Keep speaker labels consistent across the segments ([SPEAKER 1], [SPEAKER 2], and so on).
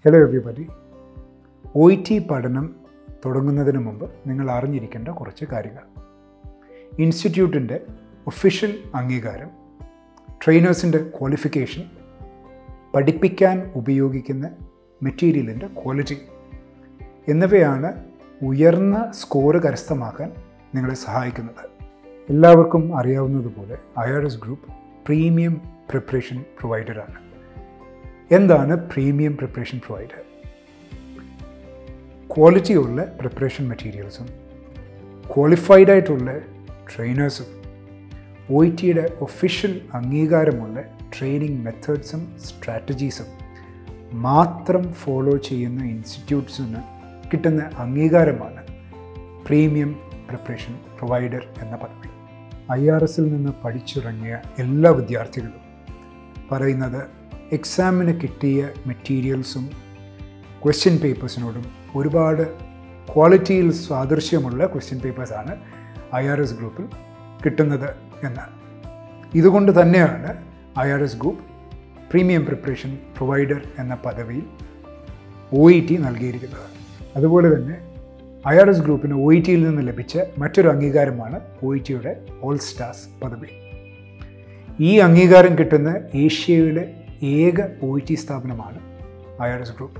[SPEAKER 1] hello everybody O E T പഠനം തുടങ്ങുന്നതിന് മുമ്പ് നിങ്ങൾ അറിഞ്ഞിരിക്കേണ്ട കുറച്ച് കാര്യങ്ങൾ ഇൻസ്റ്റിറ്റ്യൂട്ടിൻ്റെ ഒഫീഷ്യൽ അംഗീകാരം ട്രെയിനേഴ്സിൻ്റെ ക്വാളിഫിക്കേഷൻ പഠിപ്പിക്കാൻ ഉപയോഗിക്കുന്ന മെറ്റീരിയലിൻ്റെ ക്വാളിറ്റി എന്നിവയാണ് ഉയർന്ന സ്കോർ കരസ്ഥമാക്കാൻ നിങ്ങളെ സഹായിക്കുന്നത് എല്ലാവർക്കും അറിയാവുന്നതുപോലെ I R S group premium preparation പ്രൊവൈഡറാണ് എന്താണ് പ്രീമിയം പ്രിപ്പറേഷൻ പ്രൊവൈഡർ ക്വാളിറ്റിയുള്ള പ്രിപ്പറേഷൻ മെറ്റീരിയൽസും ക്വാളിഫൈഡ് ആയിട്ടുള്ള ട്രെയിനേഴ്സും ഒ ഇ ടിയുടെ ഒഫീഷ്യൽ അംഗീകാരമുള്ള ട്രെയിനിങ് മെത്തേഡ്സും സ്ട്രാറ്റജീസും മാത്രം ഫോളോ ചെയ്യുന്ന ഇൻസ്റ്റിറ്റ്യൂട്ട്സിന് കിട്ടുന്ന അംഗീകാരമാണ് പ്രീമിയം പ്രിപ്പറേഷൻ പ്രൊവൈഡർ എന്ന പദവി ഐ ആർ എസിൽ നിന്ന് പഠിച്ചിറങ്ങിയ എല്ലാ വിദ്യാർത്ഥികളും പറയുന്നത് എക്സാമിന് കിട്ടിയ മെറ്റീരിയൽസും ക്വസ്റ്റ്യൻ പേപ്പേഴ്സിനോടും ഒരുപാട് ക്വാളിറ്റിയിൽ സാദൃശ്യമുള്ള ക്വസ്റ്റ്യൻ പേപ്പേഴ്സാണ് ഐ ആർ എസ് ഗ്രൂപ്പിൽ കിട്ടുന്നത് എന്ന് ഇതുകൊണ്ട് തന്നെയാണ് I R S group premium preparation provider എന്ന പദവിയിൽ ഒ ഇ ടി നൽകിയിരിക്കുന്നത് അതുപോലെ തന്നെ ഐ ആർ എസ് ഗ്രൂപ്പിന് ഒ ഇ ടിയിൽ നിന്ന് ലഭിച്ച മറ്റൊരു അംഗീകാരമാണ് ഒ ഇ ടിയുടെ ഓൾ സ്റ്റാർസ് പദവി ഈ അംഗീകാരം കിട്ടുന്ന ഏഷ്യയിലെ ഏക ഒ ഇ ടി സ്ഥാപനമാണ് ഐ ആർ എസ് ഗ്രൂപ്പ്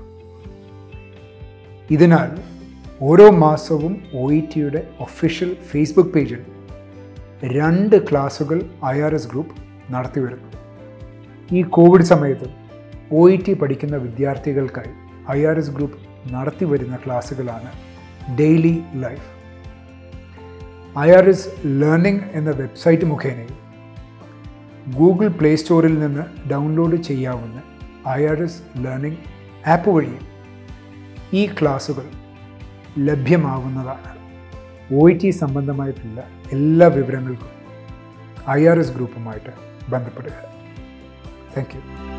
[SPEAKER 1] ഇതിനാൽ ഓരോ മാസവും ഒ ഇ ടിയുടെ ഒഫീഷ്യൽ ഫേസ്ബുക്ക് പേജിൽ രണ്ട് ക്ലാസുകൾ ഐ ആർ എസ് ഗ്രൂപ്പ് നടത്തി വരുന്നു ഈ കോവിഡ് സമയത്ത് ഒ ഇ ടി പഠിക്കുന്ന വിദ്യാർത്ഥികൾക്കായി ഐ ആർ എസ് ഗ്രൂപ്പ് നടത്തി വരുന്ന ക്ലാസ്സുകളാണ് daily life I R S learning എന്ന വെബ്സൈറ്റ് മുഖേനയും ഗൂഗിൾ പ്ലേ സ്റ്റോറിൽ നിന്ന് ഡൗൺലോഡ് ചെയ്യാവുന്ന I R S learning app വഴിയും ഈ ക്ലാസ്സുകൾ ലഭ്യമാവുന്നതാണ് ഒ ഇ ടി സംബന്ധമായിട്ടുള്ള എല്ലാ വിവരങ്ങൾക്കും ഐ ആർ എസ് ഗ്രൂപ്പുമായിട്ട് ബന്ധപ്പെടുക താങ്ക് യു